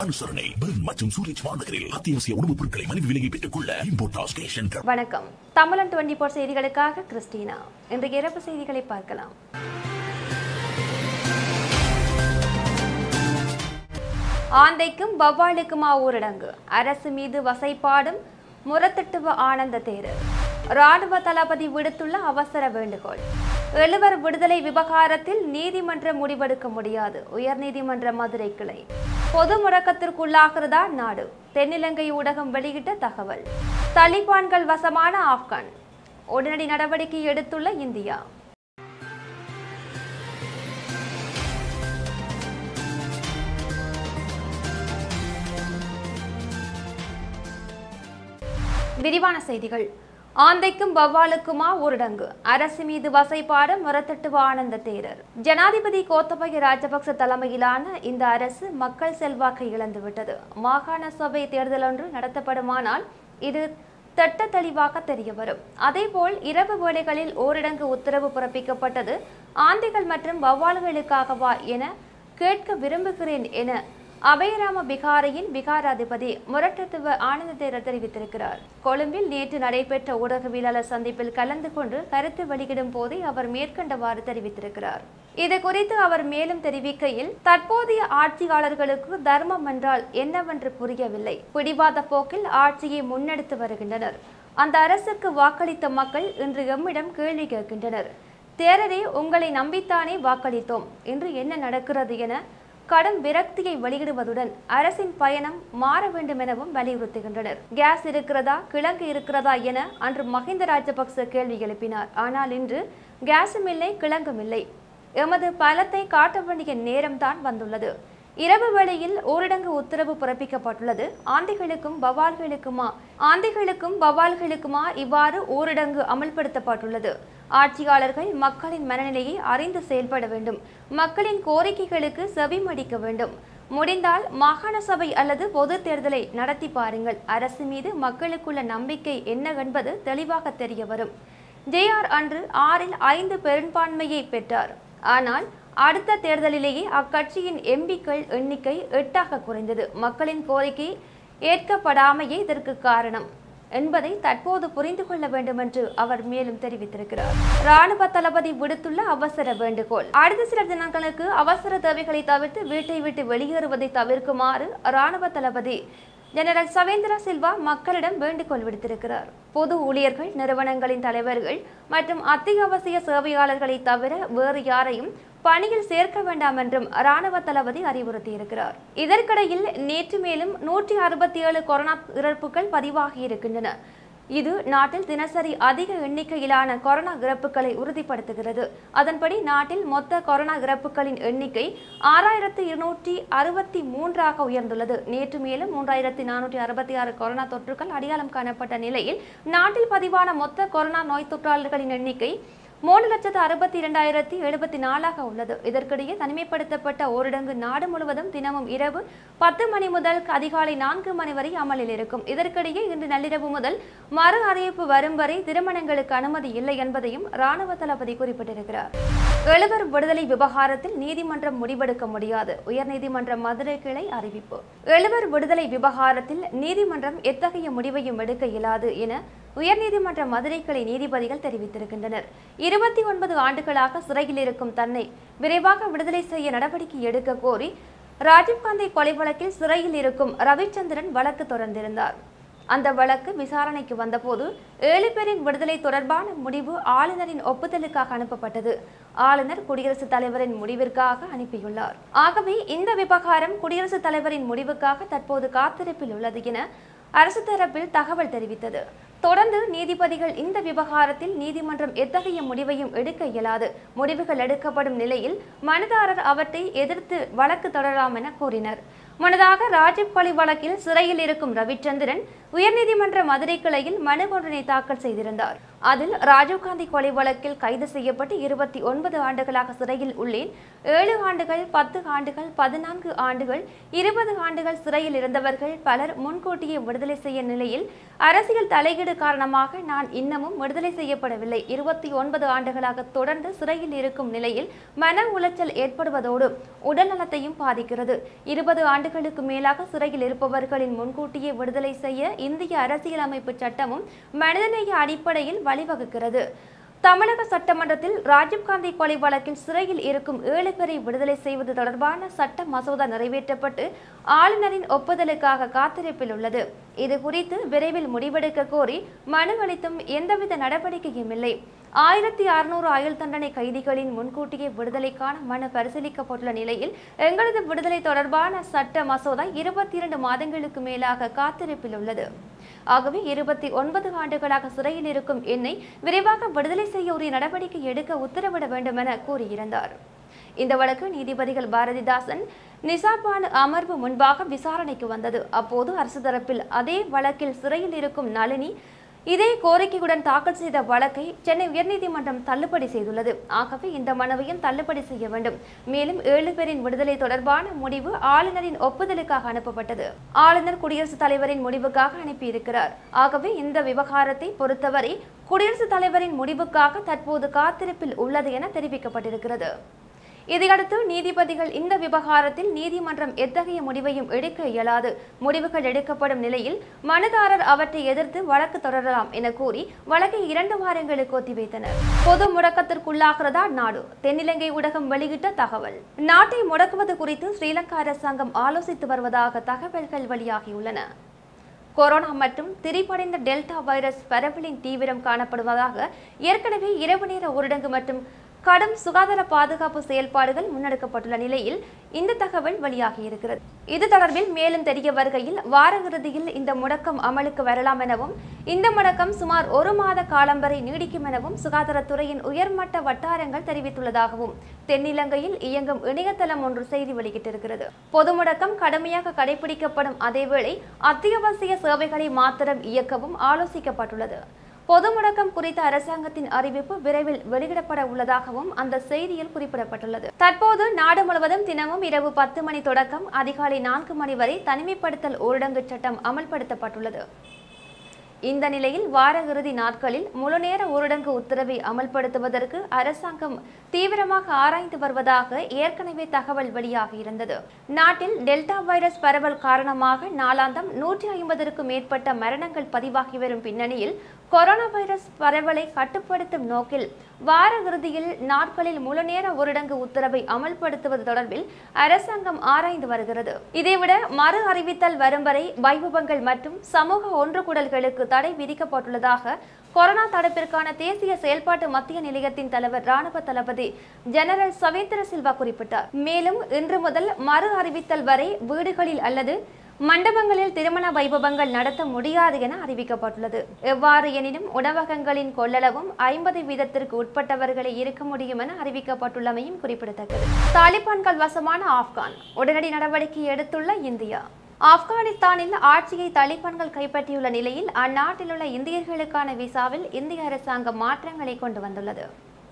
அனுசரணை பெர்ன் மற்றும் சூரிச் வானகரில் அத்தியாவசிய உணவுப் பொருட்களை மலிவு விலையை பெற்றுக் கொள்ள இம்போர்டாஸ் கேஷ் அண்ட் வணக்கம் தமிழன் டுவெண்டி போர் செய்திகளுக்காக கிறிஸ்டினா இன்றைய இறப்பு செய்திகளை பார்க்கலாம் ஆந்தைக்கும் வவ்வாலுக்குமா ஊரடங்கு அரசு மீது வசைப்பாடும் முரத்தட்டுவ ஆனந்த தேரர் ராணுவ தளபதி விடுத்துள்ள அவசர வேண்டுகோள் எழுவர் விடுதலை விவகாரத்தில் நீதிமன்றம் முடிவெடுக்க முடியாது உயர்நீதிமன்ற மதுரை கிளை பொது முடக்கத்திற்குள்ளாகிறதா நாடு தென்னிலங்கை ஊடகம் வெளியிட்ட தகவல் தலிபான்கள் வசமான ஆப்கான் உடனடி நடவடிக்கை எடுத்துள்ள இந்தியா விரிவான செய்திகள் ஆந்தைக்கும் வவ்வாலுக்குமா ஊரடங்கு அரசு மீது வசைபாட முரத்தட்டுவ ஆனந்த தேரர் ஜனாதிபதி கோத்தபய ராஜபக்ச தலைமையிலான இந்த அரசு மக்கள் செல்வாக்கை இழந்துவிட்டது மாகாண சபை தேர்தல் ஒன்று நடத்தப்படுமானால் இது திட்ட தெளிவாக தெரிய வரும் அதேபோல் இரவு வேளைகளில் ஓரிடங்கு உத்தரவு பிறப்பிக்கப்பட்டது ஆந்தைகள் மற்றும் வவ்வால்களுக்காகவா என கேட்க விரும்புகிறேன் என அபயராம பிகாரையின் விகாராதிபதி முரட்டத்துவ ஆனந்த தேரர் தெரிவித்திருக்கிறார் கொழும்பில் நேற்று நடைபெற்ற ஊடகவியலாளர் சந்திப்பில் கலந்து கொண்டு கருத்து வெளியிடும் போதே அவர் மேற்கண்டவாறு தெரிவித்திருக்கிறார் இது குறித்து அவர் மேலும் தெரிவிக்கையில் தற்போதைய ஆட்சியாளர்களுக்கு தர்மம் என்றால் என்னவென்று புரியவில்லை பிடிவாத போக்கில் ஆட்சியை முன்னெடுத்து வருகின்றனர் அந்த அரசுக்கு வாக்களித்த மக்கள் இன்று எம்மிடம் கேள்வி கேட்கின்றனர் தேரரே உங்களை நம்பித்தானே வாக்களித்தோம் இன்று என்ன நடக்கிறது என கடும் விரக்தியை வெளியிடுவதுடன் அரசின் பயணம் மாற வேண்டும் எனவும் வலியுறுத்துகின்றனர் கேஸ் இருக்கிறதா கிழங்கு இருக்கிறதா என அன்று மஹிந்த ராஜபக்ச கேள்வி எழுப்பினார் ஆனால் இன்று கேஸும் இல்லை கிழங்கும் இல்லை எமது பலத்தை காட்ட வேண்டிய நேரம்தான் வந்துள்ளது இரவு வேளையில் ஊரடங்கு உத்தரவு பிறப்பிக்கப்பட்டுள்ளது ஆந்தைகளுக்கும் வவால்களுக்குமா ஆந்தைகளுக்கும் வவால்களுக்குமா இவ்வாறு ஊரடங்கு அமல்படுத்தப்பட்டுள்ளது ஆட்சியாளர்கள் மக்களின் மனநிலையை அறிந்து செயல்பட வேண்டும் மக்களின் கோரிக்கைகளுக்கு செவிமடிக்க வேண்டும் முடிந்தால் மாகாண சபை அல்லது பொது தேர்தலை நடத்தி பாருங்கள் அரசு மீது மக்களுக்குள்ள நம்பிக்கை என்னவென்பது தெளிவாக தெரிய வரும் ஜேஆர் அன்று ஆறில் ஐந்து பெரும்பான்மையை பெற்றார் ஆனால் அடுத்த தேர்தலிலேயே அக்கட்சியின் எம்பிக்கள் எண்ணிக்கை எட்டாக குறைந்தது மக்களின் கோரிக்கை ஏற்கப்படாமையே இதற்கு காரணம் என்பதை தற்போது புரிந்து கொள்ள வேண்டும் என்று அவர் மேலும் தெரிவித்திருக்கிறார் ராணுவ தளபதி விடுத்துள்ள அவசர வேண்டுகோள் அடுத்த சில தினங்களுக்கு அவசர தேவைகளை தவிர்த்து வீட்டை விட்டு வெளியேறுவதை தவிர்க்குமாறு ராணுவ தளபதி ஜெனரல் சவேந்திர சில்வா மக்களிடம் வேண்டுகோள் விடுத்திருக்கிறார் பொது ஊழியர்கள் நிறுவனங்களின் தலைவர்கள் மற்றும் அத்தியாவசிய சேவையாளர்களை தவிர வேறு யாரையும் பணியில் சேர்க்க வேண்டாம் என்றும் ராணுவ தளபதி அறிவுறுத்தியிருக்கிறார் இதற்கிடையில் நேற்று மேலும் நூற்றி அறுபத்தி ஏழு கொரோனா இறப்புகள் பதிவாகி இருக்கின்றன இது நாட்டில் தினசரி அதிக எண்ணிக்கையிலான கொரோனா இறப்புகளை உறுதிப்படுத்துகிறது அதன்படி நாட்டில் மொத்த கொரோனா இறப்புகளின் எண்ணிக்கை ஆறாயிரத்து இருநூற்றி அறுபத்தி மூன்றாக உயர்ந்துள்ளது நேற்று மேலும் மூன்றாயிரத்தி நானூற்றி அறுபத்தி ஆறு கொரோனா தொற்றுகள் அடையாளம் காணப்பட்ட நிலையில் நாட்டில் பதிவான மொத்த கொரோனா நோய் தொற்றாளர்களின் எண்ணிக்கை மூணு லட்சத்து அறுபத்தி இரண்டாயிரத்தி எழுபத்தி நாலாக உள்ளது இதற்கிடையே தனிமைப்படுத்தப்பட்ட ஓரிடங்கு நாடு முழுவதும் தினமும் இரவு பத்து மணி முதல் அதிகாலை நான்கு மணி வரை அமலில் இருக்கும் இதற்கிடையே இன்று நள்ளிரவு முதல் மறு அறிவிப்பு வரும் வரை திருமணங்களுக்கு அனுமதி இல்லை என்பதையும் ராணுவ தளபதி குறிப்பிட்டிருக்கிறார் எழுவர் விடுதலை விவகாரத்தில் நீதிமன்றம் முடிவெடுக்க முடியாது உயர்நீதிமன்ற மதுரை கிளை அறிவிப்பு எழுவர் விடுதலை விவகாரத்தில் நீதிமன்றம் எத்தகைய முடிவையும் எடுக்க இயலாது என உயர்நீதிமன்ற மதுரை கிளை நீதிபதிகள் தெரிவித்திருக்கின்றனர் இருபத்தி ஒன்பது ஆண்டுகளாக சிறையில் இருக்கும் தன்னை விரைவாக விடுதலை செய்ய நடவடிக்கை எடுக்க கோரி ராஜீவ்காந்தி கொலை வழக்கில் சிறையில் இருக்கும் ரவிச்சந்திரன் வழக்கு தொடர்ந்திருந்தார் அந்த வழக்கு விசாரணைக்கு வந்தபோது ஏழு பேரின் விடுதலை தொடர்பான முடிவு ஆளுநரின் ஒப்புதலுக்காக அனுப்பப்பட்டது ஆளுநர் குடியரசுத் தலைவரின் முடிவிற்காக அனுப்பியுள்ளார் ஆகவே இந்த விவகாரம் குடியரசுத் தலைவரின் முடிவுக்காக தற்போது காத்திருப்பில் உள்ளது என அரசு தரப்பில் தகவல் தெரிவித்தது தொடர்ந்து நீதிபதிகள் இந்த விவகாரத்தில் நீதிமன்றம் எத்தகைய முடிவையும் எடுக்க இயலாது முடிவுகள் எடுக்கப்படும் நிலையில் மனுதாரர் அவற்றை எதிர்த்து வழக்கு தொடரலாம் என கூறினர் முன்னதாக ராஜீவ் கொலை வழக்கில் சிறையில் இருக்கும் ரவிச்சந்திரன் உயர்நீதிமன்ற மதுரை கிளையில் மனு ஒன்றினை தாக்கல் செய்திருந்தார் அதில் ராஜீவ்காந்தி கொலை வழக்கில் கைது செய்யப்பட்டு இருபத்தி ஒன்பது ஆண்டுகளாக சிறையில் உள்ளேன் ஏழு ஆண்டுகள் பத்து ஆண்டுகள் பதினான்கு ஆண்டுகள் இருபது ஆண்டுகள் சிறையில் இருந்தவர்கள் பலர் முன்கூட்டியே விடுதலை செய்ய நிலையில் அரசியல் தலையீடு காரணமாக நான் இன்னமும் விடுதலை செய்யப்படவில்லை இருபத்தி ஒன்பது ஆண்டுகளாக தொடர்ந்து சிறையில் இருக்கும் நிலையில் மன உளைச்சல் ஏற்படுவதோடு உடல்நலத்தையும் பாதிக்கிறது இருபது ஆண்டுகள் மாதங்களுக்கு மேலாக சிறையில் இருப்பவர்களின் முன்கூட்டியே விடுதலை செய்ய இந்திய அரசியலமைப்பு சட்டமும் மனிதநேய அடிப்படையில் வழிவகுக்கிறது தமிழக சட்டமன்றத்தில் ராஜீவ்காந்தி கொலை வழக்கில் சிறையில் இருக்கும் ஏழு பேரை விடுதலை செய்வது தொடர்பான சட்ட மசோதா நிறைவேற்றப்பட்டு ஆளுநரின் ஒப்புதலுக்காக காத்திருப்பில் உள்ளது இது குறித்து விரைவில் முடிவெடுக்க கோரி மனு அளித்தும் எந்தவித நடவடிக்கையும் இல்லை ஆயிரத்தி அறுநூறு ஆயுள் தண்டனை கைதிகளின் முன்கூட்டியே விடுதலைக்கான மனு பரிசீலிக்கப்பட்டுள்ள நிலையில் எங்களது விடுதலை தொடர்பான சட்ட மசோதா இருபத்தி இரண்டு மாதங்களுக்கு மேலாக காத்திருப்பில் உள்ளது ஆகவே இருபத்தி ஒன்பது ஆண்டுகளாக சிறையில் இருக்கும் என்னை விரைவாக விடுதலை செய்ய உரிய நடவடிக்கை எடுக்க உத்தரவிட வேண்டும் என கூறியிருந்தார் இந்த வழக்கு நீதிபதிகள் பாரதிதாசன் நிசாபான் அமர்வு முன்பாக விசாரணைக்கு வந்தது அப்போது அரசு தரப்பில் அதே வழக்கில் சிறையில் இருக்கும் நளினி இதே கோரிக்கையுடன் தாக்கல் செய்த வழக்கை சென்னை உயர்நீதிமன்றம் தள்ளுபடி செய்துள்ளது ஆகவே இந்த மனுவையும் தள்ளுபடி செய்ய வேண்டும் மேலும் ஏழு பேரின் விடுதலை தொடர்பான முடிவு ஆளுநரின் ஒப்புதலுக்காக அனுப்பப்பட்டது ஆளுநர் குடியரசுத் தலைவரின் முடிவுக்காக அனுப்பியிருக்கிறார் ஆகவே இந்த விவகாரத்தை பொறுத்தவரை குடியரசுத் தலைவரின் முடிவுக்காக தற்போது காத்திருப்பில் உள்ளது என தெரிவிக்கப்பட்டிருக்கிறது இதையடுத்து நீதிபதிகள் இந்த விவகாரத்தில் நீதிமன்றம் எத்தகைய முடிவையும் எடுக்க இயலாது முடிவுகள் எடுக்கப்படும் நிலையில் மனுதாரர் அவற்றை எதிர்த்து வழக்கு தொடரலாம் என கூறி வழக்கை இரண்டு வாரங்களுக்கு ஒத்திவைத்தனர் பொது முடக்கத்திற்குள்ளாகிறதா நாடு தென்னிலங்கை ஊடகம் வெளியிட்ட தகவல் நாட்டை முடக்குவது குறித்து ஸ்ரீலங்கா அரசாங்கம் ஆலோசித்து வருவதாக தகவல்கள் வெளியாகியுள்ளன கொரோனா மற்றும் திரிபடைந்த டெல்டா வைரஸ் பரவலின் தீவிரம் காணப்படுவதாக ஏற்கனவே இரவு நேர ஊரடங்கு மற்றும் கடும் சுகாதார பாதுகாப்பு செயல்பாடுகள் முன்னெடுக்கப்பட்டுள்ள நிலையில் இந்த தகவல் வெளியாகியிருக்கிறது இது தொடர்பில் மேலும் தெரிய வருகையில் வார இறுதியில் இந்த முடக்கம் அமலுக்கு வரலாம் எனவும் இந்த முடக்கம் சுமார் ஒரு மாத காலம் வரை நீடிக்கும் எனவும் சுகாதாரத்துறையின் உயர்மட்ட வட்டாரங்கள் தெரிவித்துள்ளதாகவும் தென்னிலங்கையில் இயங்கும் இணையதளம் ஒன்று செய்தி வெளியிட்டிருக்கிறது பொது முடக்கம் கடுமையாக கடைபிடிக்கப்படும் அதேவேளை அத்தியாவசிய சேவைகளை மாத்திரம் இயக்கவும் ஆலோசிக்கப்பட்டுள்ளது பொது முடக்கம் குறித்த அரசாங்கத்தின் அறிவிப்பு விரைவில் வெளியிடப்பட உள்ளதாகவும் அந்த செய்தியில் குறிப்பிடப்பட்டுள்ளது தற்போது நாடு முழுவதும் தினமும் இரவு பத்து மணி தொடக்கம் அதிகாலை நான்கு மணி வரை தனிமைப்படுத்தல் ஊரடங்கு சட்டம் அமல்படுத்தப்பட்டுள்ளது இந்த நிலையில் வார இறுதி நாட்களில் முழுநேர ஊரடங்கு உத்தரவை அமல்படுத்துவதற்கு அரசாங்கம் தீவிரமாக ஆராய்ந்து வருவதாக ஏற்கனவே தகவல் வெளியாகியிருந்தது நாட்டில் டெல்டா வைரஸ் பரவல் காரணமாக நாளாந்தம் நூற்றி ஐம்பதற்கும் மேற்பட்ட மரணங்கள் பதிவாகி வரும் பின்னணியில் கொரோனா வைரஸ் பரவலை கட்டுப்படுத்தும் நோக்கில் வார இறுதியில் நாட்களில் முழுநேர ஊரடங்கு உத்தரவை அமல்படுத்துவது தொடர்பில் அரசாங்கம் ஆராய்ந்து வருகிறது இதைவிட மறு அறிவித்தல் வரும் வரை வைபவங்கள் மற்றும் சமூக ஒன்றுகூடல்களுக்கு தடை விதிக்கப்பட்டுள்ளதாக கொரோனா தடுப்பிற்கான தேசிய செயல்பாட்டு மத்திய நிலையத்தின் தலைவர் ராணுவ தளபதி ஜெனரல் சவேந்திர சில்வா குறிப்பிட்டார் மேலும் இன்று முதல் மறு அறிவித்தல் வரை வீடுகளில் அல்லது மண்டபங்களில் திருமண வைபவங்கள் நடத்த முடியாது என அறிவிக்கப்பட்டுள்ளது எவ்வாறு எனினும் உணவகங்களின் கொள்ளளவும் ஐம்பது வீதத்திற்கு உட்பட்டவர்களை இருக்க முடியும் என அறிவிக்கப்பட்டுள்ளமையும் குறிப்பிடத்தக்கது தாலிபான்கள் வசமான ஆப்கான் உடனடி நடவடிக்கை எடுத்துள்ள இந்தியா ஆப்கானிஸ்தானில் ஆட்சியை தலிபான்கள் கைப்பற்றியுள்ள நிலையில் அந்நாட்டில் உள்ள இந்தியர்களுக்கான விசாவில் இந்திய அரசாங்கம் மாற்றங்களை கொண்டு வந்துள்ளது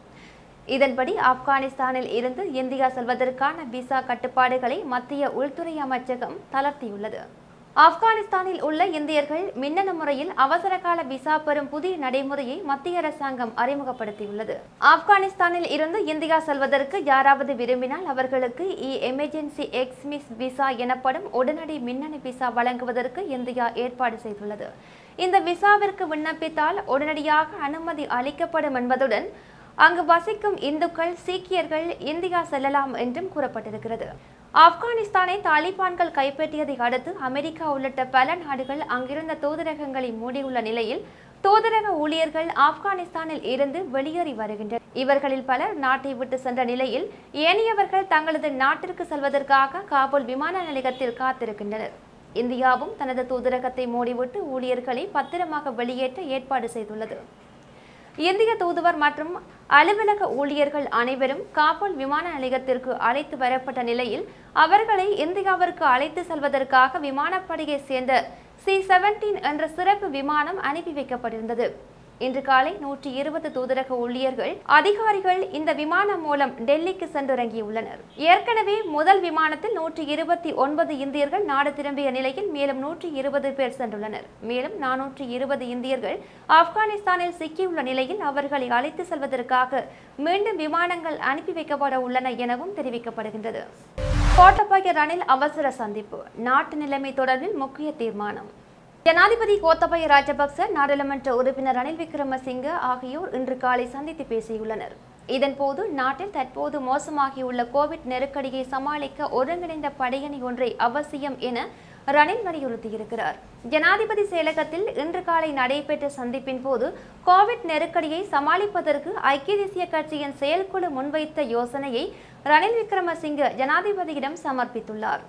இதன்படி ஆப்கானிஸ்தானில் இருந்து இந்தியா செல்வதற்கான விசா கட்டுப்பாடுகளை மத்திய உள்துறை அமைச்சகம் தளர்த்தியுள்ளது ஆப்கானிஸ்தானில் உள்ள இந்தியர்கள் மின்னணு முறையில் அவசர கால விசா பெறும் புதிய நடைமுறையை மத்திய அரசாங்கம் அறிமுகப்படுத்தியுள்ளது ஆப்கானிஸ்தானில் இருந்து இந்தியா செல்வதற்கு யாராவது விரும்பினால் அவர்களுக்கு இ எமர்ஜென்சி எக்ஸ்மிஸ் விசா எனப்படும் உடனடி மின்னணு விசா வழங்குவதற்கு இந்தியா ஏற்பாடு செய்துள்ளது இந்த விசாவிற்கு விண்ணப்பித்தால் உடனடியாக அனுமதி அளிக்கப்படும் என்பதுடன் அங்கு வசிக்கும் இந்துக்கள் சீக்கியர்கள் இந்தியா செல்லலாம் என்றும் கூறப்பட்டிருக்கிறது ஆப்கானிஸ்தானை தாலிபான்கள் கைப்பற்றியதை அடுத்து அமெரிக்கா உள்ளிட்ட பல நாடுகள் அங்கிருந்த தூதரகங்களை மூடியுள்ள நிலையில் தூதரக ஊழியர்கள் ஆப்கானிஸ்தானில் இருந்து வெளியேறி வருகின்றனர் இவர்களில் பலர் நாட்டை விட்டு சென்ற நிலையில் ஏனையவர்கள் தங்களது நாட்டிற்கு செல்வதற்காக காபூல் விமான நிலையத்தில் காத்திருக்கின்றனர் இந்தியாவும் தனது தூதரகத்தை மூடிவிட்டு ஊழியர்களை பத்திரமாக வெளியேற்ற ஏற்பாடு செய்துள்ளது இந்திய தூதுவர் மற்றும் அலுவலக ஊழியர்கள் அனைவரும் காபூல் விமான நிலையத்திற்கு அழைத்து வரப்பட்ட நிலையில் அவர்களை இந்தியாவிற்கு அழைத்து செல்வதற்காக விமானப்படையை சேர்ந்த சி செவன்டீன் என்ற சிறப்பு விமானம் அனுப்பி வைக்கப்பட்டிருந்தது இன்று காலை நூற்றி இருபது தூதரக ஊழியர்கள் அதிகாரிகள் இந்த விமானம் மூலம் டெல்லிக்கு சென்றிறங்கியுள்ளனர் ஏற்கனவே முதல் விமானத்தில் நூற்றி இருபத்தி ஒன்பது இந்தியர்கள் நாடு திரும்பிய நிலையில் மேலும் நூற்றி இருபது பேர் சென்றுள்ளனர் மேலும் நானூற்றி இருபது இந்தியர்கள் ஆப்கானிஸ்தானில் சிக்கியுள்ள நிலையில் அவர்களை அழைத்து செல்வதற்காக மீண்டும் விமானங்கள் அனுப்பி வைக்கப்பட உள்ளன எனவும் தெரிவிக்கப்படுகின்றது கோட்டபாய ரணில் அவசர சந்திப்பு நாட்டு நிலைமை தொடர்பில் முக்கிய தீர்மானம் ஜனாதிபதி கோத்தபய ராஜபக்ச நாடாளுமன்ற உறுப்பினர் ரணில் விக்ரமசிங்க ஆகியோர் இன்று காலை சந்தித்து பேசியுள்ளனர் இதன்போது நாட்டில் தற்போது மோசமாகியுள்ள கோவிட் நெருக்கடியை சமாளிக்க ஒருங்கிணைந்த படையணி ஒன்றை அவசியம் என ரணில் வலியுறுத்தியிருக்கிறார் ஜனாதிபதி செயலகத்தில் இன்று காலை நடைபெற்ற சந்திப்பின் போது கோவிட் நெருக்கடியை சமாளிப்பதற்கு ஐக்கிய தேசிய கட்சியின் செயற்குழு முன்வைத்த யோசனையை ரணில் விக்ரமசிங்க ஜனாதிபதியிடம் சமர்ப்பித்துள்ளார்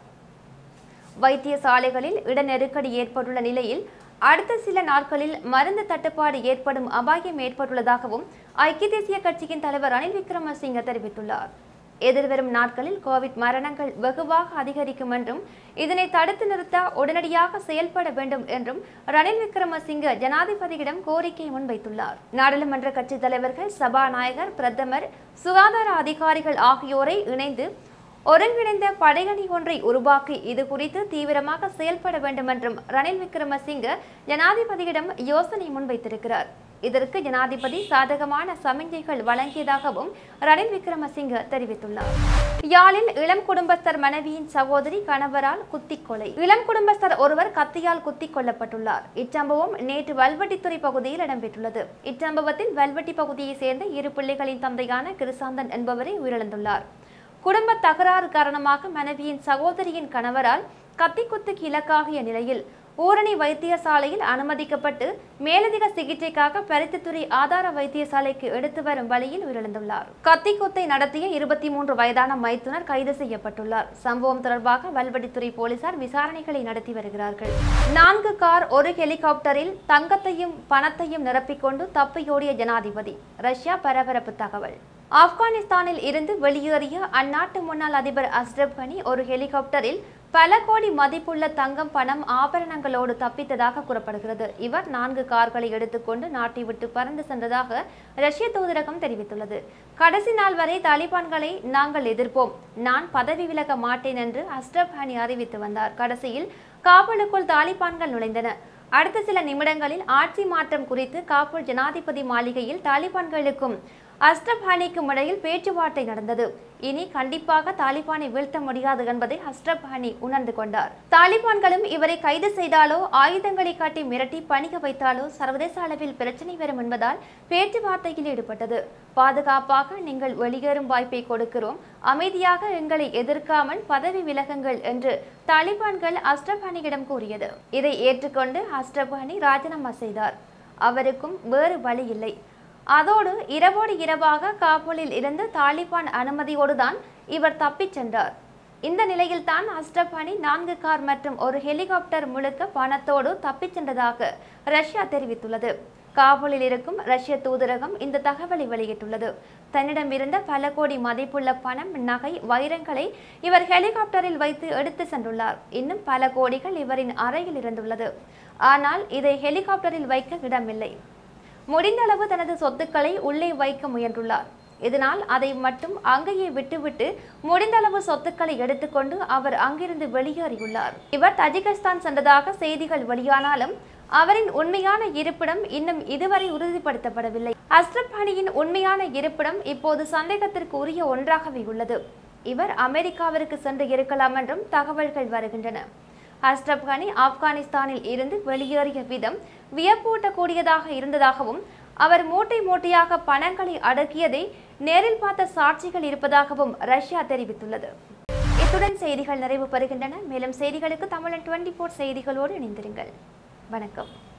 வைத்தியசாலைகளில் இட நெருக்கடி ஏற்பட்டுள்ள நிலையில் அடுத்த சில நாட்களில் மருந்து தட்டுப்பாடு ஏற்படும் அபாயம் ஏற்பட்டுள்ளதாகவும் ஐக்கிய தேசிய கட்சியின் தலைவர் ரணில் விக்ரமசிங்க தெரிவித்துள்ளார் எதிர்வரும் நாட்களில் கோவிட் மரணங்கள் வெகுவாக அதிகரிக்கும் என்றும் இதனை தடுத்து நிறுத்த உடனடியாக செயல்பட வேண்டும் என்றும் ரணில் விக்ரமசிங்க ஜனாதிபதியிடம் கோரிக்கை முன்வைத்துள்ளார் நாடாளுமன்ற கட்சித் தலைவர்கள் சபாநாயகர் பிரதமர் சுகாதார அதிகாரிகள் ஆகியோரை இணைந்து ஒருங்கிணைந்த படையணி ஒன்றை உருவாக்கி இது குறித்து தீவிரமாக செயல்பட வேண்டும் என்றும் ரணில் விக்ரமசிங்க ஜனாதிபதியிடம் யோசனை முன்வைத்திருக்கிறார் இதற்கு ஜனாதிபதி சாதகமான சமிஞ்சைகள் வழங்கியதாகவும் ரணில் விக்ரமசிங்க தெரிவித்துள்ளார் யாழில் இளம் குடும்பஸ்தர் மனைவியின் சகோதரி கணவரால் குத்திக் கொலை இளம் குடும்பஸ்தர் ஒருவர் கத்தியால் குத்திக் கொல்லப்பட்டுள்ளார் இச்சம்பவம் நேற்று வல்வெட்டித்துறை பகுதியில் இடம்பெற்றுள்ளது இச்சம்பவத்தில் வல்வெட்டி பகுதியைச் சேர்ந்த இரு பிள்ளைகளின் தந்தையான கிருசாந்தன் என்பவரை உயிரிழந்துள்ளார் குடும்ப தகராறு காரணமாக மனைவியின் சகோதரியின் கணவரால் கத்திக்குத்துக்கு இலக்காகிய நிலையில் ஊரணி வைத்தியசாலையில் அனுமதிக்கப்பட்டு மேலதிக சிகிச்சைக்காக பருத்தித்துறை ஆதார வைத்தியசாலைக்கு எடுத்து வரும் வழியில் உயிரிழந்துள்ளார் கத்திக்குத்தை நடத்திய இருபத்தி மூன்று வயதான மைத்துனர் கைது செய்யப்பட்டுள்ளார் சம்பவம் தொடர்பாக வல்வடித்துறை போலீசார் விசாரணைகளை நடத்தி வருகிறார்கள் நான்கு கார் ஒரு ஹெலிகாப்டரில் தங்கத்தையும் பணத்தையும் நிரப்பிக்கொண்டு தப்பியோடிய ஜனாதிபதி ரஷ்யா பரபரப்பு தகவல் ஆப்கானிஸ்தானில் இருந்து வெளியேறிய அந்நாட்டு முன்னாள் அதிபர் அஸ்ரப் கனி ஒரு ஹெலிகாப்டரில் பல கோடி மதிப்புள்ள தங்கம் பணம் ஆபரணங்களோடு தப்பித்ததாக கூறப்படுகிறது இவர் நான்கு கார்களை எடுத்துக்கொண்டு நாட்டை விட்டு பறந்து சென்றதாக ரஷ்ய தூதரகம் தெரிவித்துள்ளது கடைசி நாள் வரை தாலிபான்களை நாங்கள் எதிர்ப்போம் நான் பதவி விலக மாட்டேன் என்று அஸ்ரப் ஹனி அறிவித்து வந்தார் கடைசியில் காபூலுக்குள் தாலிபான்கள் நுழைந்தன அடுத்த சில நிமிடங்களில் ஆட்சி மாற்றம் குறித்து காபூல் ஜனாதிபதி மாளிகையில் தாலிபான்களுக்கும் அஸ்ரப் ஹனிக்கும் இடையில் பேச்சுவார்த்தை நடந்தது இனி கண்டிப்பாக தாலிபானை வீழ்த்த முடியாது என்பதை அஸ்ரப் ஹனி உணர்ந்து கொண்டார் தாலிபான்களும் இவரை கைது செய்தாலோ ஆயுதங்களை காட்டி மிரட்டி பணிக வைத்தாலோ சர்வதேச அளவில் பிரச்சனை வரும் என்பதால் பேச்சுவார்த்தையில் ஈடுபட்டது பாதுகாப்பாக நீங்கள் வெளியேறும் வாய்ப்பை கொடுக்கிறோம் அமைதியாக எங்களை எதிர்க்காமல் பதவி விலகுங்கள் என்று தாலிபான்கள் அஸ்ரப் ஹனியிடம் கூறியது இதை ஏற்றுக்கொண்டு அஸ்ரப் ஹனி ராஜினாமா செய்தார் அவருக்கும் வேறு வழி இல்லை அதோடு இரவோடு இரவாக காபூலில் இருந்து தாலிபான் அனுமதியோடு தான் இவர் தப்பிச் சென்றார் இந்த நிலையில்தான் அஸ்ரப் அணி நான்கு கார் மற்றும் ஒரு ஹெலிகாப்டர் முழுக்க பணத்தோடு தப்பிச் சென்றதாக ரஷ்யா தெரிவித்துள்ளது காபூலில் இருக்கும் ரஷ்ய தூதரகம் இந்த தகவலை வெளியிட்டுள்ளது தன்னிடமிருந்த பல கோடி மதிப்புள்ள பணம் நகை வைரங்களை இவர் ஹெலிகாப்டரில் வைத்து எடுத்து சென்றுள்ளார் இன்னும் பல கோடிகள் இவரின் அறையில் இருந்துள்ளது ஆனால் இதை ஹெலிகாப்டரில் வைக்க இடமில்லை முடிந்தளவு தனது சொத்துக்களை உள்ளே வைக்க முயன்றுள்ளார் இதனால் அதை மட்டும் அங்கேயே விட்டுவிட்டு முடிந்தளவு சொத்துக்களை எடுத்துக்கொண்டு அவர் அங்கிருந்து வெளியேறியுள்ளார் இவர் தஜிகிஸ்தான் சென்றதாக செய்திகள் வெளியானாலும் அவரின் உண்மையான இருப்பிடம் இன்னும் இதுவரை உறுதிப்படுத்தப்படவில்லை அஸ்ரப் அணியின் உண்மையான இருப்பிடம் இப்போது சந்தேகத்திற்கு உரிய ஒன்றாகவே உள்ளது இவர் அமெரிக்காவிற்கு சென்று இருக்கலாம் என்றும் தகவல்கள் வருகின்றன அஸ்ரப் கனி ஆப்கானிஸ்தானில் இருந்து வெளியேறிய விதம் வியப்பூட்டக்கூடியதாக இருந்ததாகவும் அவர் மூட்டை மூட்டையாக பணங்களை அடக்கியதை நேரில் பார்த்த சாட்சிகள் இருப்பதாகவும் ரஷ்யா தெரிவித்துள்ளது இத்துடன் செய்திகள் நிறைவு பெறுகின்றன மேலும் செய்திகளுக்கு தமிழன் டுவெண்டி செய்திகளோடு இணைந்திருங்கள் வணக்கம்